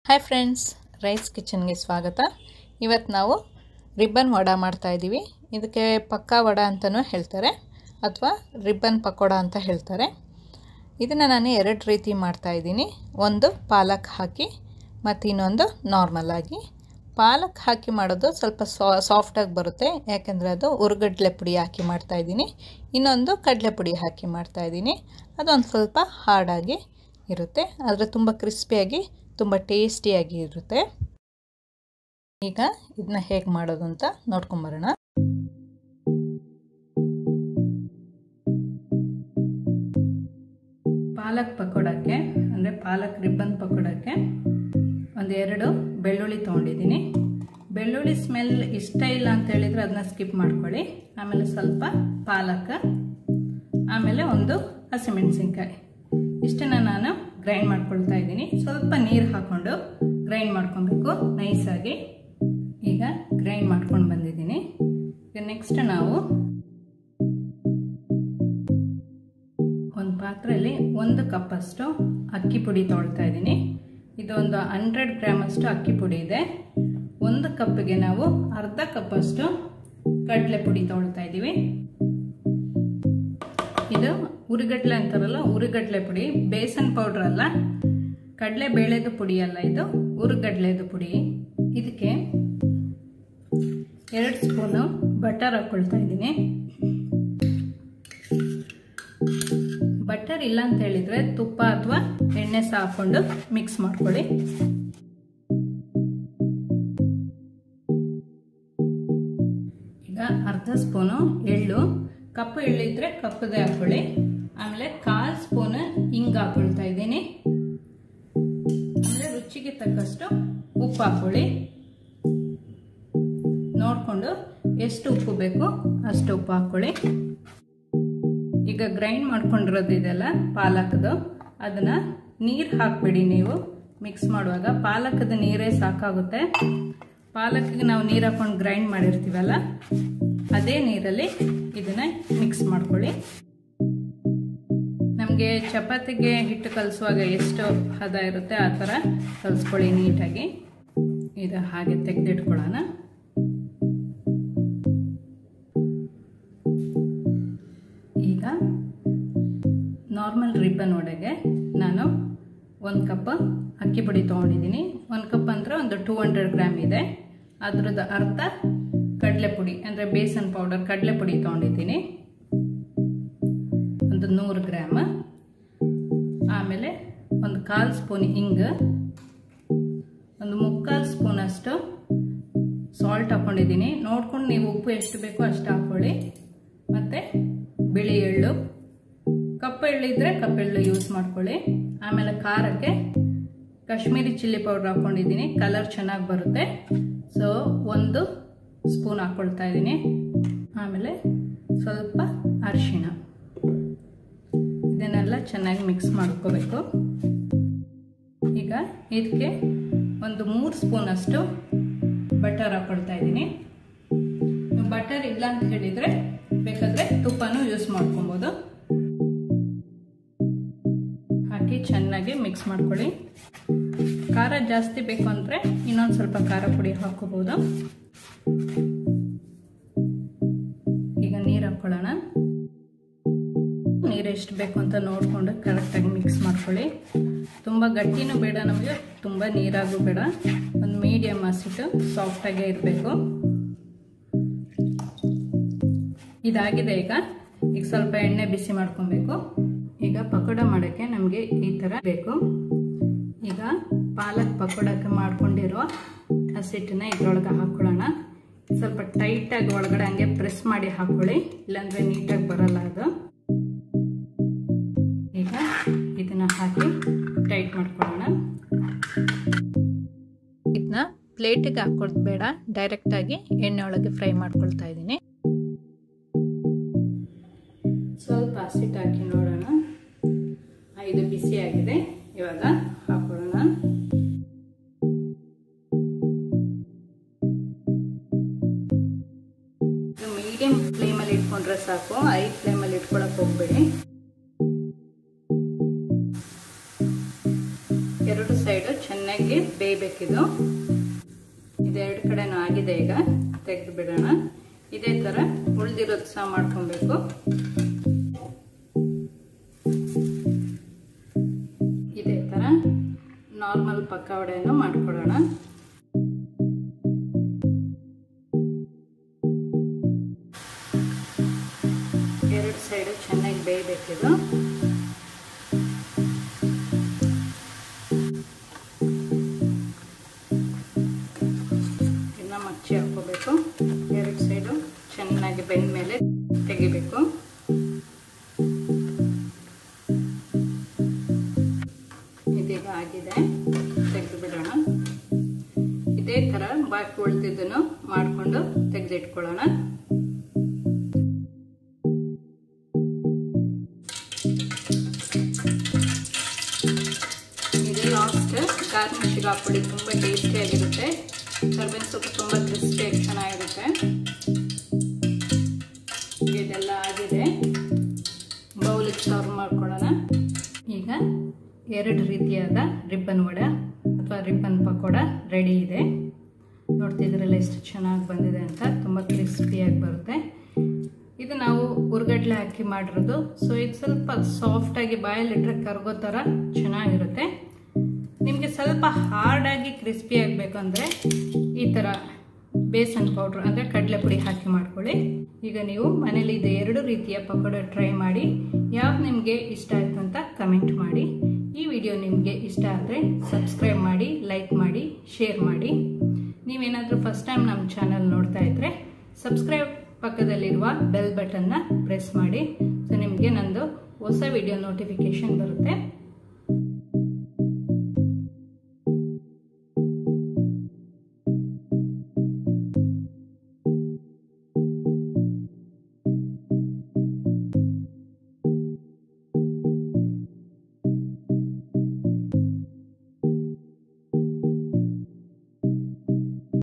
hi friends rice ಕಿಚನ್ಗೆ ಸ್ವಾಗತ ಇವತ್ತು ನಾವು ರಿಬ್ಬನ್ ವಡ ಮಾಡ್ತಾಯಿದ್ದೀವಿ ಇದಕ್ಕೆ ಪಕ್ಕಾ ವಡ ಅಂತಲೂ ಹೇಳ್ತಾರೆ ಅಥವಾ ರಿಬ್ಬನ್ ಪಕೋಡ ಅಂತ ಹೇಳ್ತಾರೆ ಇದನ್ನು ನಾನು ಎರಡು ರೀತಿ ಮಾಡ್ತಾಯಿದ್ದೀನಿ ಒಂದು ಪಾಲಕ್ ಹಾಕಿ ಮತ್ತು ಇನ್ನೊಂದು ನಾರ್ಮಲ್ ಆಗಿ ಪಾಲಕ್ ಹಾಕಿ ಮಾಡೋದು ಸ್ವಲ್ಪ ಸಾ ಸಾಫ್ಟಾಗಿ ಬರುತ್ತೆ ಯಾಕೆಂದರೆ ಅದು ಉರುಗಡ್ಲೆ ಪುಡಿ ಹಾಕಿ ಮಾಡ್ತಾಯಿದ್ದೀನಿ ಇನ್ನೊಂದು ಕಡಲೆ ಪುಡಿ ಹಾಕಿ ಮಾಡ್ತಾಯಿದ್ದೀನಿ ಅದೊಂದು ಸ್ವಲ್ಪ ಹಾರ್ಡಾಗಿ ಇರುತ್ತೆ ಆದರೆ ತುಂಬ ಕ್ರಿಸ್ಪಿಯಾಗಿ ತುಂಬ ಟೇಸ್ಟಿಯಾಗಿ ಇರುತ್ತೆ ಈಗ ಇದನ್ನ ಹೇಗೆ ಮಾಡೋದು ಅಂತ ನೋಡ್ಕೊಂಬರೋಣ ಪಾಲಕ್ ಪಕೋಡಕ್ಕೆ ಅಂದರೆ ಪಾಲಕ್ ರಿಬ್ಬನ್ ಪಕೋಡಕ್ಕೆ ಒಂದೆರಡು ಬೆಳ್ಳುಳ್ಳಿ ತೊಗೊಂಡಿದ್ದೀನಿ ಬೆಳ್ಳುಳ್ಳಿ ಸ್ಮೆಲ್ ಇಷ್ಟ ಇಲ್ಲ ಅಂತ ಹೇಳಿದರೆ ಅದನ್ನ ಸ್ಕಿಪ್ ಮಾಡ್ಕೊಳ್ಳಿ ಆಮೇಲೆ ಸ್ವಲ್ಪ ಪಾಲಕ್ ಆಮೇಲೆ ಒಂದು ಹಸಿಮೆಣಸಿನ್ಕಾಯಿ ಇಷ್ಟನ್ನು ನಾನು ಗ್ರೈಂಡ್ ಮಾಡ್ಕೊಳ್ತಾ ಇದ್ದೀನಿ ಸ್ವಲ್ಪ ನೀರು ಹಾಕ್ಕೊಂಡು ಗ್ರೈಂಡ್ ಮಾಡ್ಕೊಬೇಕು ನೈಸಾಗಿ ಈಗ ಗ್ರೈಂಡ್ ಮಾಡ್ಕೊಂಡು ಬಂದಿದ್ದೀನಿ ಈಗ ನೆಕ್ಸ್ಟ್ ನಾವು ಒಂದು ಪಾತ್ರೆಯಲ್ಲಿ ಒಂದು ಕಪ್ಪಷ್ಟು ಅಕ್ಕಿ ಪುಡಿ ತೊಗೊಳ್ತಾ ಇದ್ದೀನಿ ಇದೊಂದು ಹಂಡ್ರೆಡ್ ಗ್ರಾಮಷ್ಟು ಅಕ್ಕಿ ಪುಡಿ ಇದೆ ಒಂದು ಕಪ್ಪಿಗೆ ನಾವು ಅರ್ಧ ಕಪ್ಪಷ್ಟು ಕಡಲೆ ಪುಡಿ ತೊಗೊಳ್ತಾ ಇದ್ದೀವಿ ಇದು ಉರಿಗಡ್ಲೆ ಅಂತಾರಲ್ಲ ಉರಿಗಡ್ಲೆ ಪುಡಿ ಬೇಸನ್ ಪೌಡ್ರ್ ಅಲ್ಲ ಕಡಲೆ ಬೇಳೆದು ಪುಡಿ ಅಲ್ಲ ಇದು ಉರುಗಡ್ಲೆದು ಪುಡಿ ಇದಕ್ಕೆ ಎರಡು ಸ್ಪೂನು ಬಟರ್ ಹಾಕ್ಕೊಳ್ತಾ ಇದ್ದೀನಿ ಬಟರ್ ಇಲ್ಲ ಅಂತ ಹೇಳಿದ್ರೆ ತುಪ್ಪ ಅಥವಾ ಎಣ್ಣೆ ಸಹ ಹಾಕೊಂಡು ಮಿಕ್ಸ್ ಮಾಡ್ಕೊಳ್ಳಿ ಈಗ ಅರ್ಧ ಸ್ಪೂನು ಎಳ್ಳು ಕಪ್ಪು ಎಳ್ಳಿದ್ರೆ ಕಪ್ಪದೇ ಹಾಕೊಳ್ಳಿ ಆಮೇಲೆ ಕಾಲು ಸ್ಪೂನ್ ಹಿಂಗ್ ಹಾಕೊಳ್ತಾ ಇದ್ದೀನಿ ಆಮೇಲೆ ರುಚಿಗೆ ತಕ್ಕಷ್ಟು ಉಪ್ಪು ಹಾಕೊಳ್ಳಿ ನೋಡಿಕೊಂಡು ಎಷ್ಟು ಉಪ್ಪು ಬೇಕು ಅಷ್ಟು ಉಪ್ಪು ಹಾಕೊಳ್ಳಿ ಈಗ ಗ್ರೈಂಡ್ ಮಾಡ್ಕೊಂಡಿರೋದು ಇದೆಲ್ಲ ಪಾಲಕದು ಅದನ್ನ ನೀರು ಹಾಕ್ಬಿಡಿ ನೀವು ಮಿಕ್ಸ್ ಮಾಡುವಾಗ ಪಾಲಕದ ನೀರೇ ಸಾಕಾಗುತ್ತೆ ಪಾಲಕ್ಗೆ ನಾವು ನೀರು ಹಾಕೊಂಡು ಗ್ರೈಂಡ್ ಮಾಡಿರ್ತೀವಲ್ಲ ಅದೇ ನೀರಲ್ಲಿ ಇದನ್ನ ಮಿಕ್ಸ್ ಮಾಡ್ಕೊಳ್ಳಿ ನಮಗೆ ಚಪಾತಿಗೆ ಹಿಟ್ಟು ಕಲಿಸುವಾಗ ಎಷ್ಟು ಹದ ಇರುತ್ತೆ ಆ ಥರ ಕಲಿಸ್ಕೊಳ್ಳಿ ನೀಟಾಗಿ ಇದು ಹಾಗೆ ತೆಗೆದಿಟ್ಕೊಳ್ಳೋಣ ಈಗ ನಾರ್ಮಲ್ ರಿಬ್ಬನ್ ಒಡೆಗೆ ನಾನು ಒಂದು ಕಪ್ ಅಕ್ಕಿ ಪುಡಿ ತೊಗೊಂಡಿದ್ದೀನಿ ಒಂದು ಕಪ್ ಅಂದರೆ ಒಂದು ಟೂ ಹಂಡ್ರೆಡ್ ಗ್ರಾಮ್ ಇದೆ ಅದ್ರದ್ದು ಅರ್ಧ ಕಡಲೆ ಪುಡಿ ಅಂದರೆ ಬೇಸನ್ ಪೌಡರ್ ಕಡಲೆ ಪುಡಿ ತೊಗೊಂಡಿದ್ದೀನಿ ಒಂದು ನೂರು ಗ್ರಾಮ್ ಆಮೇಲೆ ಒಂದು ಕಾಲು ಸ್ಪೂನ್ ಹಿಂಗ್ ಒಂದು ಮುಕ್ಕಾಲು ಸ್ಪೂನ್ ಅಷ್ಟು ಸಾಲ್ಟ್ ಹಾಕ್ಕೊಂಡಿದ್ದೀನಿ ನೋಡ್ಕೊಂಡು ನೀವು ಉಪ್ಪು ಎಷ್ಟು ಬೇಕೋ ಅಷ್ಟು ಹಾಕ್ಕೊಳ್ಳಿ ಮತ್ತು ಬಿಳಿ ಎಳ್ಳು ಕಪ್ಪು ಎಳ್ಳು ಇದ್ದರೆ ಕಪ್ಪೆಳ್ಳು ಯೂಸ್ ಮಾಡ್ಕೊಳ್ಳಿ ಆಮೇಲೆ ಖಾರಕ್ಕೆ ಕಾಶ್ಮೀರಿ ಚಿಲ್ಲಿ ಪೌಡ್ರ್ ಹಾಕ್ಕೊಂಡಿದ್ದೀನಿ ಕಲರ್ ಚೆನ್ನಾಗಿ ಬರುತ್ತೆ ಸೊ ಒಂದು ಸ್ಪೂನ್ ಹಾಕ್ಕೊಳ್ತಾ ಇದ್ದೀನಿ ಆಮೇಲೆ ಸ್ವಲ್ಪ ಅರಿಶಿಣ ಇದನ್ನೆಲ್ಲ ಚೆನ್ನಾಗಿ ಮಿಕ್ಸ್ ಮಾಡ್ಕೋಬೇಕು ಈಗ ಇದಕ್ಕೆ ಒಂದು ಮೂರು ಸ್ಪೂನ್ ಅಷ್ಟು ಬಟರ್ ಹಾಕ್ಕೊಳ್ತಾ ಇದ್ದೀನಿ ಬಟರ್ ಇಲ್ಲ ಅಂತ ಹೇಳಿದರೆ ಬೇಕಾದರೆ ತುಪ್ಪನೂ ಯೂಸ್ ಮಾಡ್ಕೊಬೋದು ಹಾಕಿ ಚೆನ್ನಾಗಿ ಮಿಕ್ಸ್ ಮಾಡ್ಕೊಳ್ಳಿ ಖಾರ ಜಾಸ್ತಿ ಬೇಕು ಅಂದರೆ ಇನ್ನೊಂದು ಸ್ವಲ್ಪ ಖಾರ ಪುಡಿ ಹಾಕೋಬೋದು ಈಗ ನೀರು ಹಾಕ್ಕೊಳ್ಳೋಣ ನೀರು ಎಷ್ಟು ಬೇಕು ಅಂತ ನೋಡಿಕೊಂಡು ಕರೆಕ್ಟಾಗಿ ಮಿಕ್ಸ್ ಮಾಡ್ಕೊಳ್ಳಿ ತುಂಬ ಗಟ್ಟಿನೂ ಬೇಡ ನಮಗೆ ತುಂಬ ನೀರಾಗೂ ಬೇಡ ಒಂದು ಮೀಡಿಯಮ್ ಹಸಿಟ್ಟು ಸಾಫ್ಟಾಗೇ ಇರಬೇಕು ಇದಾಗಿದೆ ಈಗ ಈಗ ಸ್ವಲ್ಪ ಎಣ್ಣೆ ಬಿಸಿ ಮಾಡ್ಕೊಬೇಕು ಈಗ ಪಕೋಡ ಮಾಡೋಕ್ಕೆ ನಮಗೆ ಈ ಥರ ಬೇಕು ಈಗ ಪಾಲಕ್ ಪಕೋಡಕ್ಕೆ ಮಾಡ್ಕೊಂಡಿರೋ ಹಸಿಟ್ಟನ್ನ ಇದ್ರೊಳಗೆ ಹಾಕ್ಕೊಳ್ಳೋಣ ಸ್ವಲ್ಪ ಟೈಟಾಗಿ ಒಳಗಡೆ ಹಂಗೆ ಪ್ರೆಸ್ ಮಾಡಿ ಹಾಕ್ಕೊಳ್ಳಿ ಇಲ್ಲಾಂದರೆ ನೀಟಾಗಿ ಬರಲ್ಲ ಅದು ಈಗ ಇದನ್ನ ಹಾಕಿ ಟೈಟ್ ಮಾಡ್ಕೊಳ್ಳೋಣ ಇದನ್ನ ಪ್ಲೇಟಿಗೆ ಹಾಕೋದು ಬೇಡ ಡೈರೆಕ್ಟಾಗಿ ಎಣ್ಣೆ ಒಳಗೆ ಫ್ರೈ ಮಾಡ್ಕೊಳ್ತಾ ಇದ್ದೀನಿ ಸ್ವಲ್ಪ ಹಸಿಟ್ಟು ಹಾಕಿ ನೋಡೋಣ ಇದು ಬಿಸಿ ಆಗಿದೆ ಇವಾಗ ಹಾಕೊಳ್ಳೋಣ ಇದು ಮೀಡಿಯಂ ಫ್ಲೇಮಲ್ಲಿ ಇಟ್ಕೊಂಡ್ರೆ ಸಾಕು ಐ ಫ್ಲೇಮಲ್ಲಿ ಇಟ್ಕೊಳಕ್ ಹೋಗ್ಬೇಡಿ ಎರಡು ಸೈಡು ಚೆನ್ನಾಗಿ ಬೇಯಬೇಕಿದು ಇದೆರಡು ಕಡೆನೂ ಆಗಿದೆ ಈಗ ತೆಗೆದು ಬಿಡೋಣ ಇದೇ ಥರ ಉಳಿದಿರೋದು ಸಹ ಮಾಡ್ಕೊಬೇಕು ಇದೇ ಥರ ನಾರ್ಮಲ್ ಪಕೋಡೆಯನ್ನು ಮಾಡ್ಕೊಳ್ಳೋಣ ಎರಡು ಸೈಡು ಚೆನ್ನಾಗಿ ಬೇಯಬೇಕಿದು ಇನ್ನ ಮಚ್ಚಿ ಹಾಕೋಬೇಕು ಎರಡು ಸೈಡು ಚೆನ್ನಾಗಿ ಬೆಂದ ಮೇಲೆ ತೆಗಿಬೇಕು ಇದೀಗ ಆಗಿದೆ ತೆಗೆದು ಬಿಡೋಣ ಇದೇ ಥರ ಬಾಕಿ ಉಳಿದಿದ್ದನ್ನು ಮಾಡಿಕೊಂಡು ತೆಗೆದಿಟ್ಕೊಳ್ಳೋಣ ಇದು ಲಾಸ್ಟ್ ಗಾರ್ನಿಷ್ಗೆ ಹಾಕೊಳ್ಳಿ ತುಂಬ ಟೇಸ್ಟಿಯಾಗಿರುತ್ತೆ ಕರ್ಬೇವಿನ ಸೊಪ್ಪು ತುಂಬ ಕ್ರಿಸ್ಪಿಯಾಗಿ ಚೆನ್ನಾಗಿರುತ್ತೆ ಇದೆಲ್ಲ ಆಗಿದೆ ಬೌಲಿಗೆ ಸರ್ವ್ ಮಾಡ್ಕೊಳ್ಳೋಣ ಈಗ ಎರಡು ರೀತಿಯಾದ ರಿಬ್ಬನ್ ವಡೆ ಅಥವಾ ರಿಬ್ಬನ್ ಪಕೋಡ ರೆಡಿ ಇದೆ ನೋಡ್ತಿದ್ರಲ್ಲ ಎಷ್ಟು ಚೆನ್ನಾಗಿ ಬಂದಿದೆ ಅಂತ ತುಂಬ ಕ್ರಿಸ್ಪಿಯಾಗಿ ಬರುತ್ತೆ ಇದು ನಾವು ಉರ್ಗಡ್ಲೆ ಹಾಕಿ ಮಾಡಿರೋದು ಸೊ ಇದು ಸ್ವಲ್ಪ ಸಾಫ್ಟಾಗಿ ಬಾಯಲ್ಲಿಟ್ಟರೆ ಕರ್ಗೋ ಥರ ಚೆನ್ನಾಗಿರುತ್ತೆ ನಿಮಗೆ ಸ್ವಲ್ಪ ಹಾರ್ಡಾಗಿ ಕ್ರಿಸ್ಪಿ ಆಗಬೇಕು ಅಂದರೆ ಈ ಥರ ಬೇಸನ್ ಪೌಡ್ರ್ ಅಂದರೆ ಕಡಲೆ ಪುಡಿ ಹಾಕಿ ಮಾಡ್ಕೊಳ್ಳಿ ಈಗ ನೀವು ಮನೇಲಿ ಇದು ಎರಡು ರೀತಿಯ ಪಕೋಡ ಟ್ರೈ ಮಾಡಿ ಯಾವ್ದು ನಿಮಗೆ ಇಷ್ಟ ಆಯಿತು ಅಂತ ಕಮೆಂಟ್ ಮಾಡಿ ಈ ವಿಡಿಯೋ ನಿಮಗೆ ಇಷ್ಟ ಆದರೆ ಸಬ್ಸ್ಕ್ರೈಬ್ ಮಾಡಿ ಲೈಕ್ ಮಾಡಿ ಶೇರ್ ಮಾಡಿ ನೀವೇನಾದರೂ ಫಸ್ಟ್ ಟೈಮ್ ನಮ್ಮ ಚಾನಲ್ ನೋಡ್ತಾ ಇದ್ದರೆ ಸಬ್ಸ್ಕ್ರೈಬ್ ಪಕ್ಕದಲ್ಲಿರುವ ಬೆಲ್ ಬಟನ್ನ ಪ್ರೆಸ್ ಮಾಡಿ ಸೊ ನಿಮಗೆ ನಂದು ಹೊಸ ವಿಡಿಯೋ ನೋಟಿಫಿಕೇಶನ್ ಬರುತ್ತೆ